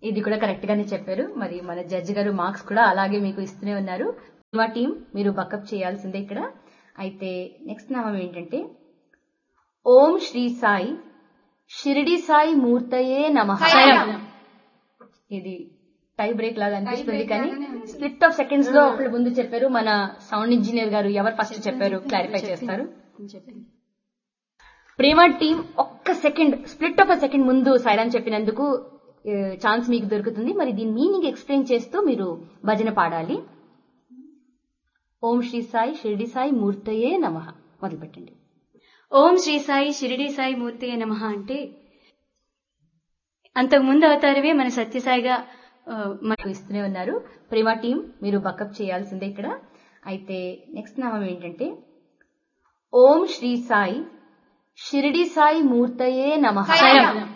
ఇది కూడా కరెక్ట్ గానే చెప్పారు మరి మన జడ్జి గారు మార్క్స్ కూడా అలాగే మీకు ఇస్తూనే ఉన్నారు మా టీం మీరు బకప్ చేయాల్సిందే ఇక్కడ అయితే నెక్స్ట్ నామం ఏంటంటే ఓం శ్రీ సాయి షిరిడి సాయి మూర్తయే నమ ఇది టై బ్రేక్ లాగా అనిపిస్తుంది కానీ స్ప్లిట్ ఆఫ్ సెకండ్స్ లో ఒకళ్ళు ముందు చెప్పారు మన సౌండ్ ఇంజనీర్ గారు ఎవరు ఫస్ట్ చెప్పారు క్లారిఫై చేస్తారు ప్రేమ టీం ఒక్క సెకండ్ స్ప్లిట్ ఆఫ్ సెకండ్ ముందు సైరాన్ చెప్పినందుకు ఛాన్స్ మీకు దొరుకుతుంది మరి దీని మీనింగ్ ఎక్స్ప్లెయిన్ చేస్తూ మీరు భజన పాడాలి ఓం శ్రీ సాయి షిరిడి సాయి మూర్తయే నమ మొదలు పెట్టండి ఓం శ్రీ సాయి షిరిడి సాయి మూర్తి నమ అంటే అంతకు ముందు అవతారమే మన సత్యసాయిగా ఆ, మన మనకు ఇస్తూనే ఉన్నారు ప్రేమ టీం మీరు బకప్ చేయాల్సిందే ఇక్కడ అయితే నెక్స్ట్ నామం ఏంటంటే ఓం శ్రీ సాయి షిరిడి సాయి మూర్తయే నమ